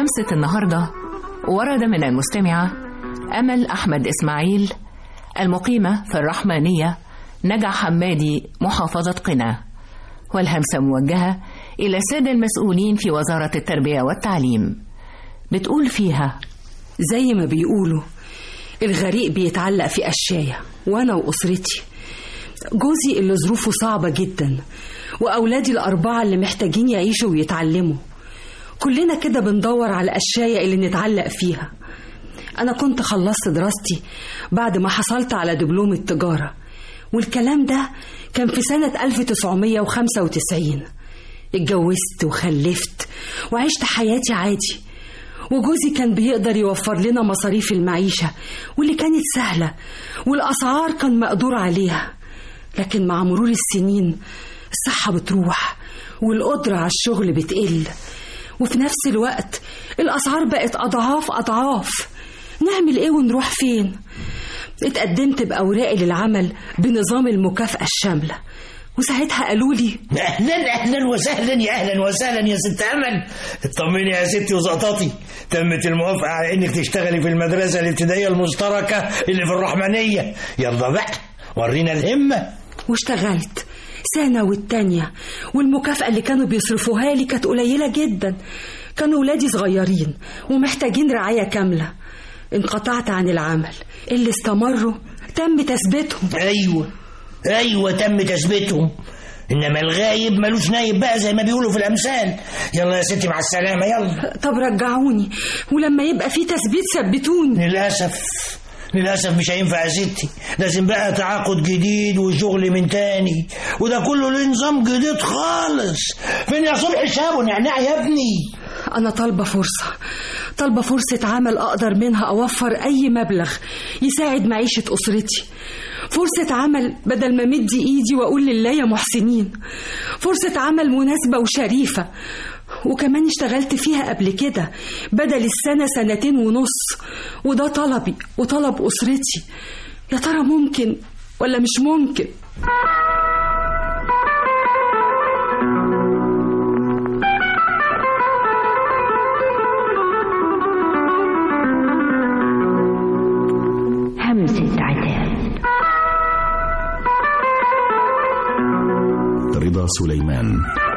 همسة النهاردة ورد من المستمعة أمل أحمد إسماعيل المقيمة في الرحمانية نجع حمادي محافظة قنا والهمسة موجهة إلى السادة المسؤولين في وزارة التربية والتعليم بتقول فيها زي ما بيقولوا الغريق بيتعلق في قشاية وأنا وأسرتي جوزي اللي ظروفه صعبة جدا وأولادي الأربعة اللي محتاجين يعيشوا ويتعلموا كلنا كده بندور على القشاية اللي نتعلق فيها أنا كنت خلصت دراستي بعد ما حصلت على دبلوم التجارة والكلام ده كان في سنة 1995 اتجوزت وخلفت وعشت حياتي عادي وجوزي كان بيقدر يوفر لنا مصاريف المعيشة واللي كانت سهلة والأسعار كان مقدور عليها لكن مع مرور السنين الصحة بتروح والقدرة على الشغل بتقل وفي نفس الوقت الأسعار بقت أضعاف أضعاف نعمل إيه ونروح فين؟ اتقدمت بأوراقي للعمل بنظام المكافأة الشاملة وساعتها قالوا لي اهلا اهلا وسهلا يا اهلا وسهلا يا ست امل اطمني يا ستي وزقطاتي تمت الموافقه على انك تشتغلي في المدرسه الابتدائيه المشتركه اللي في الرحمانيه يلا بقى ورينا الهمه واشتغلت سنة والتانية والمكافأة اللي كانوا بيصرفوها لي كانت قليلة جدا كانوا ولادي صغيرين ومحتاجين رعاية كاملة انقطعت عن العمل اللي استمروا تم تثبيتهم ايوه ايوه تم تثبيتهم انما الغايب ملوش نايب بقى زي ما بيقولوا في الامثال يلا يا ستي مع السلامه يلا طب رجعوني ولما يبقى في تثبيت ثبتوني للاسف للاسف مش هينفع يا ستي لازم بقى تعاقد جديد وشغل من تاني وده كله له نظام جديد خالص فين يا صبحي شاب ونعناع يا ابني أنا طالبة فرصة طالبة فرصة عمل أقدر منها أوفر أي مبلغ يساعد معيشة أسرتي فرصة عمل بدل ما مدي إيدي وأقول لله يا محسنين فرصة عمل مناسبة وشريفة وكمان اشتغلت فيها قبل كده بدل السنة سنتين ونص وده طلبي وطلب أسرتي يا ترى ممكن ولا مش ممكن همسة عتاب رضا سليمان